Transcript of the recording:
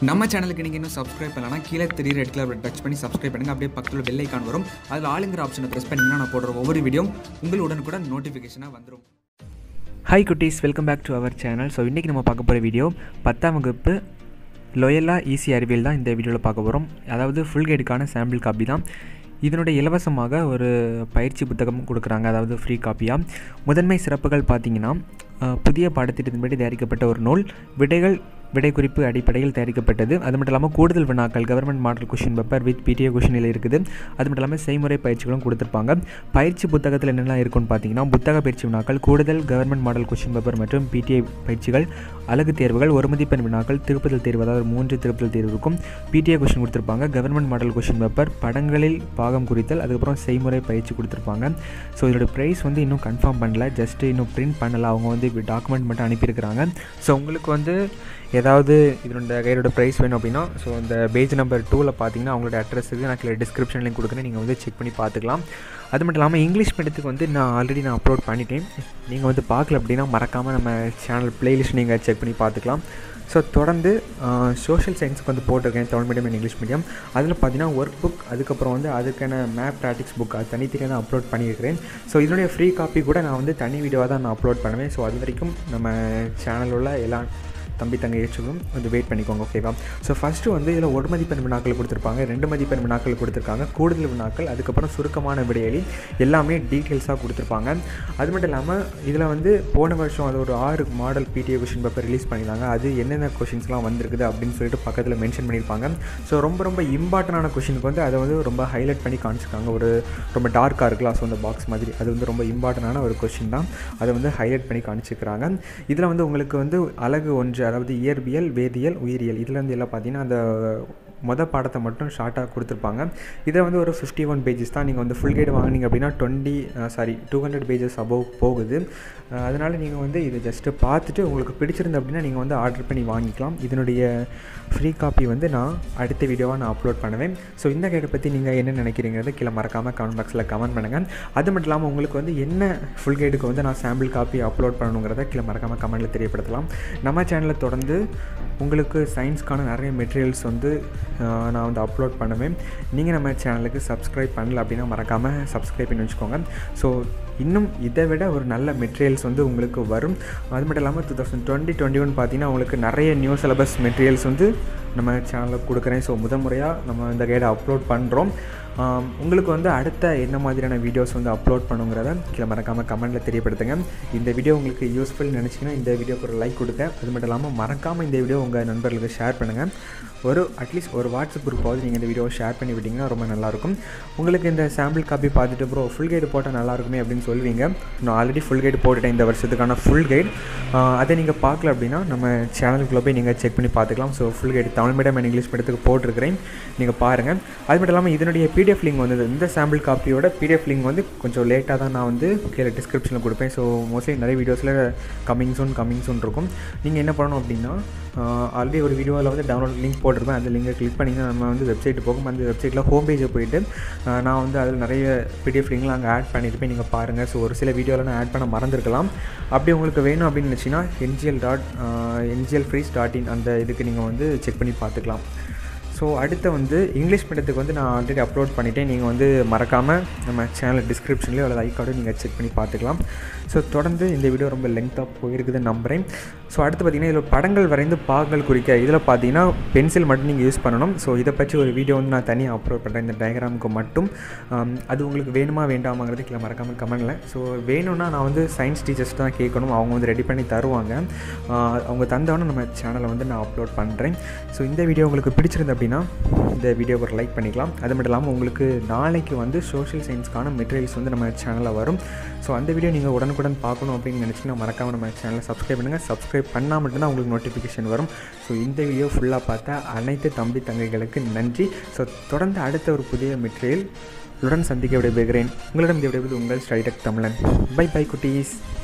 நம்ம சேனலுக்கு நீங்கள் இன்னும் சப்ஸ்கிரைப் பண்ணலாம் கீழே தெரிய ரெட் கலர் டச் பண்ணி சப்ஸ்கிரைப் பண்ணுங்கள் அப்படியே பக்கத்தில் பெல் ஐக்கான் வரும் அதில் ஆளுங்கிற ஆப்ஷனை ப்ரெஸ் பண்ணிங்கன்னா நான் போடுற ஒவ்வொரு வீடியோ உங்களுடன் கூட நோட்டிஃபிகேஷனாக வந்துடும் ஹாய் குட்டீஸ் welcome back to our channel so இன்றைக்கி நம்ம பார்க்க போகிற வீடியோ பத்தாம் வகுப்பு லொயலா ஈஸி அறிவியல் தான் இந்த வீடியோவில் பார்க்க போகிறோம் அதாவது ஃபுல் கைடுக்கான சாம்பிள் காப்பி தான் இதனுடைய இலவசமாக ஒரு பயிற்சி புத்தகம் கொடுக்குறாங்க அதாவது ஃப்ரீ காப்பியாக முதன்மை சிறப்புகள் பார்த்தீங்கன்னா அஹ், புதிய பாடத்திட்டத்தின்படி தயாரிக்கப்பட்ட ஒரு நூல் விடைகள் விடை குறிப்பு அடிப்படையில் தயாரிக்கப்பட்டது அது மட்டும் இல்லாமல் கூடுதல் வினாக்கள் government model question paper with PTA கொஷினில் இருக்குது அது மட்டும் இல்லாமல் செய்முறை பயிற்சிகளும் கொடுத்துருப்பாங்க பயிற்சி புத்தகத்தில் என்னெல்லாம் இருக்குன்னு பார்த்தீங்கன்னா புத்தக பயிற்சி வினாக்கள் கூடுதல் கவர்மெண்ட் மாடல் கொஷின் பேப்பர் மற்றும் பிடிஏ பயிற்சிகள் அழகு தேர்வுகள் ஒரு மதிப்பெண் வினாக்கள் திருப்புதல் தேர்வு அதாவது மூன்று திருப்புதல் தேர்வு இருக்கும் பிடிஏ கொஷின் கொடுத்துருப்பாங்க கவர்மெண்ட் மாடல் கொஷின் பேப்பர் படங்களில் பாகம் குறித்தல் அதுக்கப்புறம் செய்முறை பயிற்சி கொடுத்துருப்பாங்க ஸோ இதோட ப்ரைஸ் வந்து இன்னும் கன்ஃபார்ம் பண்ணல ஜஸ்ட் இன்னும் பிரிண்ட் பண்ணல அவங்க வந்து டாக்குமெண்ட் மட்டும் அனுப்பியிருக்கிறாங்க ஸோ உங்களுக்கு வந்து ஏதாவது இதனோட கைடோட ப்ரைஸ் வேணும் அப்படின்னா ஸோ இந்த பேஜ் நம்பர் டூவில் பார்த்தீங்கன்னா அவங்களோட அட்ரஸுக்கு நான் கீழே டிஸ்கிரிப்ஷன் லிங்க் கொடுக்குறேன் நீங்கள் வந்து செக் பண்ணி பார்த்துக்கலாம் அது மட்டும் இல்லாமல் இங்கிலீஷ் மீடியத்துக்கு வந்து நான் ஆல்ரெடி நான் அப்லோட் பண்ணிட்டேன் நீங்கள் வந்து பார்க்கல அப்படின்னா மறக்காமல் நம்ம சேனல் பிளேலிஸ்ட் நீங்கள் செக் பண்ணி பார்த்துக்கலாம் ஸோ தொடர்ந்து சோஷியல் சயின்ஸுக்கு வந்து போட்டிருக்கேன் Tamil medium and English medium அதில் பார்த்தீங்கன்னா ஒர்க் புக் அதுக்கப்புறம் வந்து அதுக்கான மேப் ப்ராக்டிக்ஸ் புக் அது தனித்தனியாக தான் அப்லோட் பண்ணியிருக்கிறேன் ஸோ இதனுடைய ஃப்ரீ காப்பி கூட நான் வந்து தனி வீடியோவாக தான் நான் அப்லோட் பண்ணுவேன் ஸோ அது வரைக்கும் நம்ம சேனலில் உள்ள எல்லா தம்பி தங்கை ஏற்றுக்கும் கொஞ்சம் வெயிட் பண்ணிக்கோங்க ஓகேவா ஸோ ஃபஸ்ட்டு வந்து இதில் ஒரு மதிப்பெண் வினாக்கள் கொடுத்துருப்பாங்க ரெண்டு மதிப்பெண் வினாக்கள் கொடுத்துருக்காங்க கூடுதல் வினாக்கள் அதுக்கப்புறம் சுருக்கமான விடையளி எல்லாமே டீட்டெயில்ஸாக கொடுத்துருப்பாங்க அது மட்டும் இல்லாமல் இதில் வந்து போன வருஷம் அது ஒரு ஆறு model PTA question paper release பண்ணியிருந்தாங்க அது என்னென்ன கொஷின்ஸ்லாம் வந்திருக்குது அப்படின்னு சொல்லிட்டு பக்கத்தில் மென்ஷன் பண்ணியிருப்பாங்க ஸோ ரொம்ப ரொம்ப இம்பார்ட்டண்டான கொஷினுக்கு வந்து அதை வந்து ரொம்ப ஹைலைட் பண்ணி காமிச்சிருக்காங்க ஒரு ரொம்ப டார்க்காக இருக்கலாம் ஸோ அந்த பாக்ஸ் மாதிரி அது வந்து ரொம்ப இம்பார்ட்டண்டான ஒரு கொஷின் தான் அதை வந்து ஹைலைட் பண்ணி காமிச்சிருக்கிறாங்க இதில் வந்து உங்களுக்கு வந்து அழகு ஒன்று அதாவது இயற்பியல் வேதியியல் உயிரியல் இதில் வந்து எல்லாம் பார்த்தீங்கன்னா அந்த மொதல் பாடத்தை மட்டும் ஷார்ட்டாக கொடுத்துருப்பாங்க இதில் வந்து ஒரு ஃபிஃப்டி ஒன் பேஜஸ் தான் நீங்கள் வந்து ஃபுல் கைடு வாங்குனீங்க அப்படின்னா twenty sorry two hundred pages above போகுது அஹ் அதனால் நீங்கள் வந்து இதை ஜஸ்ட்டு பார்த்துட்டு உங்களுக்கு பிடிச்சிருந்து அப்படின்னா நீங்கள் வந்து ஆர்டர் பண்ணி வாங்கிக்கலாம் இதனுடைய ஃப்ரீ காப்பி வந்து நான் அடுத்த வீடியோவாக நான் அப்லோட் பண்ணுவேன் ஸோ இந்த கைடை பற்றி நீங்கள் என்ன நினைக்கிறீங்கிறது கீழே மறக்காமல் கமெண்ட் பாக்ஸில் கமெண்ட் பண்ணுங்கள் அது மட்டும் இல்லாமல் உங்களுக்கு வந்து என்ன ஃபுல் கைடுக்கு வந்து நான் சாம்பிள் காப்பி அப்லோட் பண்ணணுங்கிறத கீழே மறக்காமல் கமெண்ட்டில் தெரியப்படுத்தலாம் நம்ம சேனலில் தொடர்ந்து உங்களுக்கு சயின்ஸ்க்கான நிறைய மெட்டீரியல்ஸ் வந்து ஆஹ், நான் வந்து அப்லோட் பண்ணுவேன் நீங்கள் நம்ம சேனலுக்கு சப்ஸ்கிரைப் பண்ணல அப்படின்னா மறக்காமல் சப்ஸ்கிரைப் பண்ணி வச்சுக்கோங்க ஸோ இன்னும் இதை விட ஒரு நல்ல மெட்டீரியல்ஸ் வந்து உங்களுக்கு வரும் அது மட்டும் இல்லாமல் two thousand twenty twenty one பார்த்தீங்கன்னா உங்களுக்கு நிறைய நியூ சிலபஸ் மெட்டீரியல்ஸ் வந்து நம்ம சேனலில் கொடுக்குறேன் ஸோ முத முறையாக நம்ம இந்த கைடை அப்லோட் பண்ணுறோம் ஆம், உங்களுக்கு வந்து அடுத்த என்ன மாதிரியான வீடியோஸ் வந்து அப்லோட் பண்ணுங்கிறத கீழே மறக்காமல் கமெண்ட்டில் தெரியப்படுத்துங்க இந்த வீடியோ உங்களுக்கு யூஸ்ஃபுல் நினச்சிங்கன்னா இந்த வீடியோக்கு ஒரு லைக் கொடுங்க அது மட்டும் இல்லாமல் மறக்காமல் இந்த வீடியோ உங்கள் நண்பர்களுக்கு ஷேர் பண்ணுங்கள் ஒரு அட்லீஸ்ட் ஒரு வாட்ஸ்அப் குரூப்பாவது நீங்கள் இந்த வீடியோவை ஷேர் பண்ணி விட்டிங்கன்னா ரொம்ப நல்லாயிருக்கும் உங்களுக்கு இந்த சாம்பிள் காப்பி பார்த்துட்டு ப்ரோ ஃபுல் கைடு போட்டால் நல்லாயிருக்குமே அப்படின்னு சொல்லுவீங்க நான் ஆல்ரெடி ஃபுல் கைடு போட்டுட்டேன் இந்த வருஷத்துக்கான ஃபுல் கைடு அதை நீங்கள் பார்க்கல அப்படின்னா நம்ம சேனலுக்குள்ளே போய் நீங்கள் செக் பண்ணி பார்த்துக்கலாம் so full guide Tamil medium and English மீடியத்துக்கு போட்டிருக்கிறேன் நீங்கள் பாருங்கள் அது மட்டும் இல்லாமல் இதனுடைய பிடிஎஃப் லிங்க் வந்து இந்த சாம்பிள் காப்பியோட பிடிஎஃப் லிங்க் வந்து கொஞ்சம் லேட்டாக தான் நான் வந்து கீழே டிஸ்கிரிப்ஷனில் கொடுப்பேன் ஸோ மோஸ்ட்லி நிறைய வீடியோஸில் கம்மிங் சூன் கம்மிங் சூன் இருக்கும் நீங்கள் என்ன பண்ணணும் அப்படின்னா ஆல்ரெடி ஒரு வீடியோவில் வந்து டவுன்லோட் லிங்க் போட்டிருப்பேன் அந்த லிங்கை கிளிக் பண்ணிங்கன்னா நம்ம வந்து வெப்சைட் போகும் அந்த வெப்சைட்டில் ஹோம் பேஜை போயிட்டு ஆஹ் நான் வந்து அதில் நிறைய பிடிஎஃப் லிங்க்லாம் அங்கே ஆட் பண்ணியிருப்பேன் நீங்கள் பாருங்கள் ஸோ ஒரு சில வீடியோவில் நான் ஆட் பண்ண மறந்துருக்கலாம் அப்படி உங்களுக்கு வேணும் அப்படின்னு நினச்சிங்கன்னா NGL dot NGL frees dot in அந்த இதுக்கு நீங்கள் வந்து செக் பண்ணி பார்த்துக்கலாம் ஸோ அடுத்து வந்து இங்கிலீஷ் மீடியத்துக்கு வந்து நான் ஆல்ரெடி அப்லோட் பண்ணிட்டேன் நீங்கள் வந்து மறக்காமல் நம்ம சேனல் டிஸ்கிரிப்ஷன்லேயோ அல்லது ஐக்கார்டும் நீங்கள் செக் பண்ணி பார்த்துக்கலாம் ஸோ தொடர்ந்து இந்த வீடியோ ரொம்ப லெங்க்த்தாக போயிருக்குதுன்னு நம்புகிறேன் ஸோ அடுத்து பார்த்தீங்கன்னா இதில் படங்கள் வரைந்து பாகங்கள் குறிக்க இதில் பார்த்தீங்கன்னா பென்சில் மட்டும் நீங்கள் யூஸ் பண்ணணும் ஸோ இதை பற்றி ஒரு வீடியோ வந்து நான் தனியாக அப்லோட் பண்ணுறேன் இந்த டயக்ராமுக்கு மட்டும் ஆம், அது உங்களுக்கு வேணுமா வேண்டாமாங்கிறது கீழே மறக்காமல் கமெண்டில் ஸோ வேணும்னா நான் வந்து சயின்ஸ் டீச்சர்ஸ் தான் கேட்கணும் அவங்க வந்து ரெடி பண்ணி தருவாங்க ஆஹ், அவங்க தந்தவொன்னே நம்ம சேனலை வந்து நான் அப்லோட் பண்ணுறேன் ஸோ இந்த வீடியோ உங்களுக்கு பிடிச்சிருந்து அப்படின்னா இந்த வீடியோக்கு ஒரு லைக் பண்ணிக்கலாம் அது மட்டும் இல்லாமல் உங்களுக்கு நாளைக்கு வந்து சோஷியல் சயின்ஸ்க்கான மெட்டீரியல்ஸ் வந்து நம்ம சேனலில் வரும் ஸோ அந்த வீடியோ நீங்கள் உடனுக்குடன் பார்க்கணும் அப்படின்னு நினச்சிங்கன்னா மறக்காமல் நம்ம சேனலை சப்ஸ்கிரைப் பண்ணுங்கள் சப்ஸ்கிரைப் பண்ணால் மட்டும்தான் உங்களுக்கு நோட்டிஃபிகேஷன் வரும் ஸோ இந்த வீடியோ ஃபுல்லாக பார்த்தா அனைத்து தம்பி தங்கைகளுக்கு நன்றி ஸோ தொடர்ந்து அடுத்த ஒரு புதிய மெட்டீரியல் உடன் சந்திக்க விடைபெறுகிறேன் உங்களிடம் விடைபெறுவது உங்கள் ஸ்டைடக் தமிழன் பை பை குட்டீஸ்